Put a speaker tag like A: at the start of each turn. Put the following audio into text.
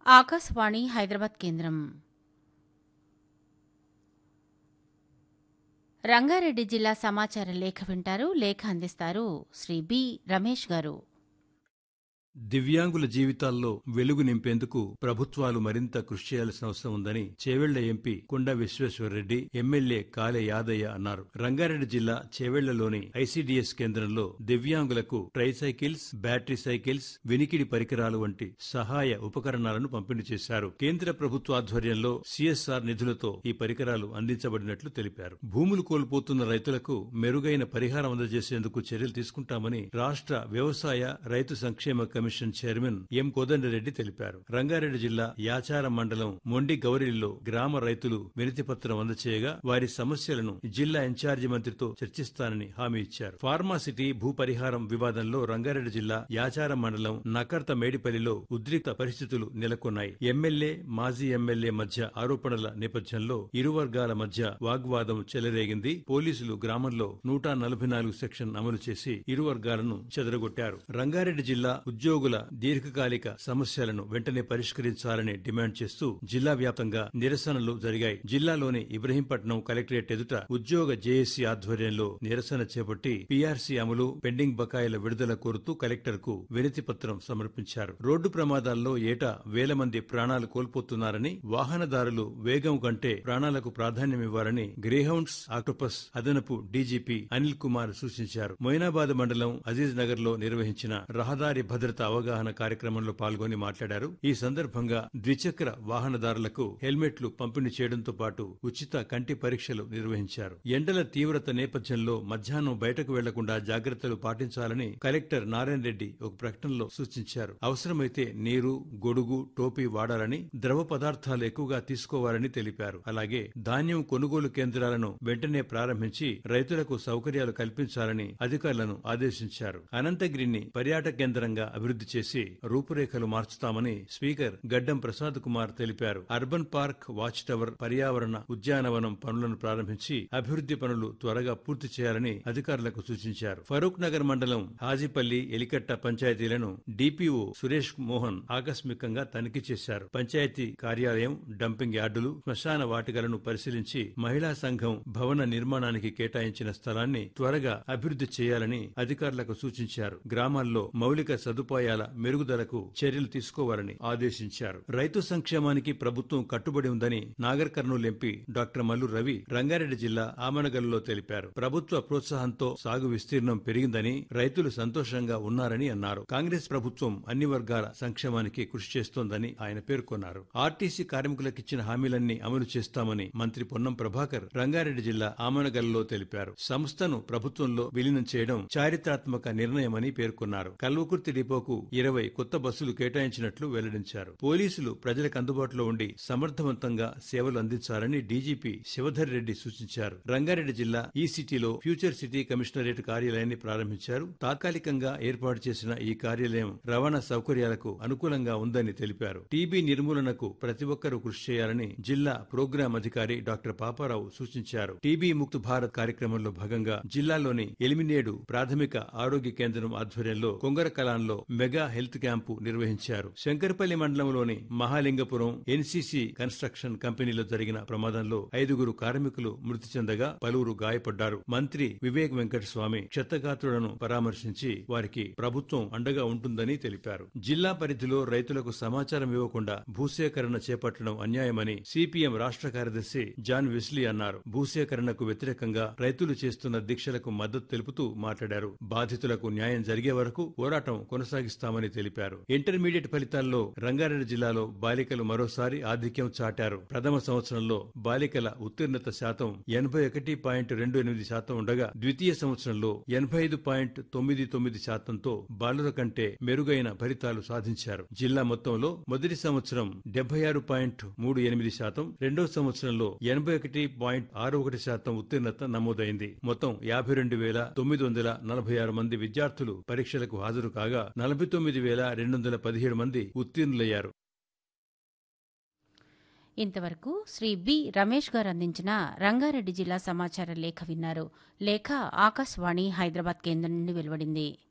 A: ఆకాశవాణి హైదరాబాద్ కేంద్రం రంగారెడ్డి జిల్లా సమాచార లేఖ వింటారు లేఖ అందిస్తారు శ్రీ బి రమేష్ గారు
B: దివ్యాంగుల జీవితాల్లో వెలుగు నింపేందుకు ప్రభుత్వాలు మరింత కృషి చేయాల్సిన అవసరం ఉందని చేవెళ్ల ఎంపీ కొండ విశ్వేశ్వరరెడ్డి ఎమ్మెల్యే కాలే యాదయ్య అన్నారు రంగారెడ్డి జిల్లా చేవెళ్లలోని ఐసీడీఎస్ కేంద్రంలో దివ్యాంగులకు ట్రైసైకిల్స్ బ్యాటరీ సైకిల్స్ వినికిడి పరికరాలు వంటి సహాయ ఉపకరణాలను పంపిణీ చేశారు కేంద్ర ప్రభుత్వ ఆధ్వర్యంలో సిఎస్ఆర్ నిధులతో ఈ పరికరాలు అందించబడినట్లు తెలిపారు భూములు కోల్పోతున్న రైతులకు మెరుగైన పరిహారం అందజేసేందుకు చర్యలు తీసుకుంటామని రాష్ట్ర వ్యవసాయ రైతు సంక్షేమ కమిషన్ చైర్మన్ ఎం కోదండరెడ్డి తెలిపారు రంగారెడ్డి జిల్లా యాచారం మండలం మొండి గౌరీల్లో గ్రామ రైతులు వినతి పత్రం అందచేయగా వారి సమస్యలను జిల్లా ఇన్ఛార్జి మంత్రితో చర్చిస్తానని హామీ ఇచ్చారు ఫార్మాసిటీ భూ పరిహారం వివాదంలో రంగారెడ్డి జిల్లా యాచారం మండలం నకర్త మేడిపల్లిలో ఉద్రిక్త పరిస్థితులు నెలకొన్నాయి ఎమ్మెల్యే మాజీ ఎమ్మెల్యే మధ్య ఆరోపణల నేపథ్యంలో ఇరు వర్గాల మధ్య వాగ్వాదం చెలరేగింది పోలీసులు గ్రామంలో నూట నలభై నాలుగు సెక్షన్ అమలు చేసి ఇరు వర్గాలను చెదరగొట్టారు రంగారెడ్డి జిల్లా ఉద్యోగుల దీర్ఘకాలిక సమస్యలను వెంటనే పరిష్కరించాలని డిమాండ్ చేస్తూ జిల్లా వ్యాప్తంగా నిరసనలు జరిగాయి జిల్లాలోని ఇబ్రహీంపట్నం కలెక్టరేట్ ఎదుట ఉద్యోగ జేఏసీ ఆధ్వర్యంలో నిరసన చేపట్టి పీఆర్సీ అమలు పెండింగ్ బకాయిల విడుదల కోరుతూ కలెక్టర్ కు వినతి పత్రం సమర్పించారు రోడ్డు ప్రమాదాల్లో ఏటా వేల మంది ప్రాణాలు కోల్పోతున్నారని వాహనదారులు వేగం కంటే ప్రాణాలకు ప్రాధాన్యమివ్వాలని గ్రేహౌండ్స్ ఆక్టోపస్ అదనపు డీజీపీ అనిల్ కుమార్ సూచించారు మొయినాబాద్ మండలం అజీజ్ నగర్ లో నిర్వహించిన రహదారి భద్రత అవగాహన కార్యక్రమంలో పాల్గొని మాట్లాడారు ఈ సందర్భంగా ద్విచక్ర వాహనదారులకు హెల్మెట్లు పంపిణీ చేయడంతో పాటు ఉచిత కంటి పరీక్షలు నిర్వహించారు ఎండల తీవ్రత నేపథ్యంలో మధ్యాహ్నం బయటకు వెళ్లకుండా జాగ్రత్తలు పాటించాలని కలెక్టర్ నారాయణ రెడ్డి ఒక ప్రకటనలో సూచించారు అవసరమైతే నీరు గొడుగు టోపీ వాడాలని ద్రవ పదార్థాలు ఎక్కువగా తీసుకోవాలని తెలిపారు అలాగే ధాన్యం కొనుగోలు కేంద్రాలను వెంటనే ప్రారంభించి రైతులకు సౌకర్యాలు కల్పించాలని అధికారులను ఆదేశించారు అనంతగిరిని పర్యాటక కేంద్రంగా అభివృద్ధి చేసి రూపురేఖలు మార్చుతామని స్పీకర్ గడ్డం ప్రసాద్ కుమార్ తెలిపారు అర్బన్ పార్క్ వాచ్ టవర్ పర్యావరణ ఉద్యానవనం పనులను ప్రారంభించి అభివృద్ధి పనులు త్వరగా పూర్తి చేయాలని అధికారులకు సూచించారు ఫరూక్ నగర్ మండలం హాజీపల్లి ఎలికట్ట పంచాయతీలను డిపిఓ సురేష్ మోహన్ ఆకస్మికంగా తనిఖీ చేశారు పంచాయతీ కార్యాలయం డంపింగ్ యార్డులు శ్మశాన వాటికలను పరిశీలించి మహిళా సంఘం భవన నిర్మాణానికి కేటాయించిన స్థలాన్ని త్వరగా అభివృద్ధి చేయాలని అధికారులకు సూచించారు గ్రామాల్లో మౌలిక సదుపాయాల మెరుగుదలకు చర్యలు తీసుకోవాలని ఆదేశించారు రైతు సంక్షేమానికి ప్రభుత్వం కట్టుబడి ఉందని నాగర్ కర్నూలు ఎంపీ డాక్టర్ మల్లు రవి రంగారెడ్డి జిల్లా ఆమనగల్లో తెలిపారు ప్రభుత్వ ప్రోత్సాహంతో సాగు విస్తీర్ణం పెరిగిందని రైతులు సంతోషంగా ఉన్నారని అన్నారు కాంగ్రెస్ ప్రభుత్వం అన్ని వర్గాల సంక్షేమానికి కృషి చేస్తోందని ఆయన పేర్కొన్నారు ఆర్టీసీ కార్మికులకిచ్చిన హామీలన్నీ అమలు చేస్తామని మంత్రి పొన్నం ప్రభాకర్ రంగారెడ్డి జిల్లా ఆమనగల్లో తెలిపారు సంస్థను ప్రభుత్వంలో విలీనం చేయడం చారిత్రాత్మక నిర్ణయమని పేర్కొన్నారు కల్వకుర్తి డిపోకు ఇరవై కొత్త బస్సులు కేటాయించినట్లు వెల్లడించారు పోలీసులు ప్రజలకు అందుబాటులో ఉండి సమర్థవంతంగా సేవలు అందించాలని డీజీపీ శివధర్ రెడ్డి సూచించారు రంగారెడ్డి జిల్లా ఈ సిటీలో ఫ్యూచర్ సిటీ కమిషనరేట్ కార్యాలయాన్ని ప్రారంభించారు తాత్కాలికంగా ఏర్పాటు చేసిన ఈ కార్యాలయం రవాణా సౌకర్యాలకు అనుకూలంగా ఉందని తెలిపారు టీబీ నిర్మూలనకు ప్రతి ఒక్కరూ కృషి చేయాలని జిల్లా ప్రోగ్రాం అధికారి డాక్టర్ పాపారావు సూచించారు టీబీ ముక్త్ భారత్ కార్యక్రమంలో భాగంగా జిల్లాలోని ఎలిమినేడు ప్రాథమిక ఆరోగ్య కేంద్రం ఆధ్వర్యంలో కొంగర కలాన్లో మెగా హెల్త్ క్యాంపు నిర్వహించారు శంకరపల్లి మండలంలోని మహాలింగపురం ఎన్సీసీ కన్స్ట్రక్షన్ కంపెనీలో జరిగిన ప్రమాదంలో ఐదుగురు కార్మికులు మృతి చెందగా పలువురు గాయపడ్డారు మంత్రి వివేక్ వెంకటస్వామి క్షతగాత్రులను పరామర్శించి వారికి ప్రభుత్వం అండగా ఉంటుందని తెలిపారు జిల్లా పరిధిలో రైతులకు సమాచారం ఇవ్వకుండా భూసేకరణ చేపట్టడం అన్యాయమని సిపిఎం రాష్ట్ర కార్యదర్శి జాన్ వెస్లీ అన్నారు భూసేకరణకు వ్యతిరేకంగా రైతులు చేస్తున్న దీక్షలకు మద్దతు తెలుపుతూ మాట్లాడారు బాధితులకు న్యాయం జరిగే వరకు పోరాటం కొనసాగిస్తామని తెలిపారు ఇంటర్మీడియట్ ఫలితాల్లో రంగారెడ్డి జిల్లాలో బాలికలు మరోసారి ఆధిక్యం చాటారు ప్రథమ సంవత్సరంలో బాలికల ఉత్తీర్ణత శాతం ఎనభై ఒకటి పాయింట్ రెండు ఎనిమిది శాతం ఉండగా ద్వితీయ సంవత్సరంలో ఎనభై ఐదు పాయింట్ తొమ్మిది తొమ్మిది శాతంతో బాలుర కంటే మెరుగైన ఫలితాలు సాధించారు జిల్లా మొత్తంలో మొదటి సంవత్సరం డెబ్బై ఆరు పాయింట్ మూడు ఎనిమిది శాతం రెండో సంవత్సరంలో ఎనభై ఒకటి పాయింట్ ఆరు ఒకటి శాతం ఉత్తీర్ణత నమోదైంది మొత్తం యాభై రెండు వేల తొమ్మిది వందల నలభై ఆరు మంది విద్యార్థులు పరీక్షలకు హాజరు కాగా నలభై తొమ్మిది వేల రెండు వందల పదిహేడు మంది ఉత్తీర్ణులయ్యారు
A: ఇంతవరకు శ్రీ బి రమేష్ గారు అందించిన రంగారెడ్డి జిల్లా సమాచార లేఖ విన్నారు లేఖ ఆకాశవాణి హైదరాబాద్ కేంద్రం నుండి వెలువడింది